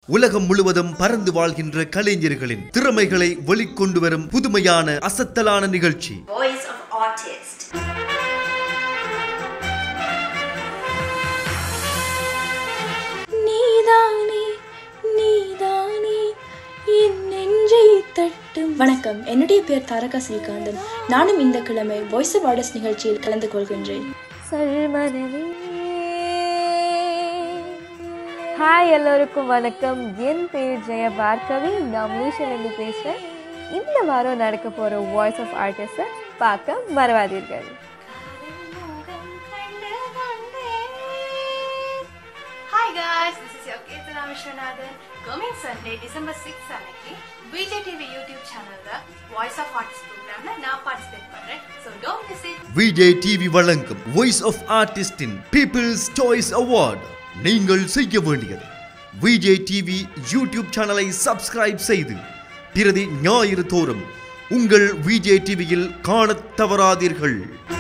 உலகம் முழுவதும் பறந்து வாழ்கின்ற கலைஞர்களின் திறமைகளை வெளிக்கொண்டு வரும் புதுமையான அசத்தலான நிகழ்ச்சி Voice of Artist. நீதானே நீதானே என் நெஞ்சை தட்டும் வணக்கம் என்னுடைய பேர் தாரகா ஸ்ரீகாந்தன் நானும் இந்த கிழமை வாய்ஸ் ஆஃப் ஆர்டர்ஸ் நிகழ்ச்சியில் கலந்து கொள்கின்றேன் சல்மனமே ஹாய் எல்லோருக்கும் வணக்கம் என் பேர் ஜெய பார்கவி நான் மலேசியாலேருந்து பேசுகிறேன் இந்த வாரம் நடக்க போகிற வாய்ஸ் ஆஃப் ஆர்டிஸ்ட்டை பார்க்க மறவாதீர்கள் Hi guys, this is your Kirtana Vishwanathan. Coming Sunday, December 6th அன்னைக்கு விஜய் டிவி யூடியூப் சேனல்ல வாய்ஸ் ஆஃப் ஆர்டிஸ்ட் ப்ரோக்ராம்ல நான் பார்ட்டிசிபேட் பண்றேன் so don't miss it Vijay TV வழங்கும் வாய்ஸ் ஆஃப் ஆர்டிஸ்டின் பீப்பிள்ஸ் சாய்ஸ் அவார்டு நீங்கள் செய்ய வேண்டியது விஜய் டிவி யூடியூப் சேனலை சப்ஸ்கிரைப் செய்து பிரதி ஞாயிறு தோறும் உங்கள் விஜய் டிவியில் காணத் தவறாதீர்கள்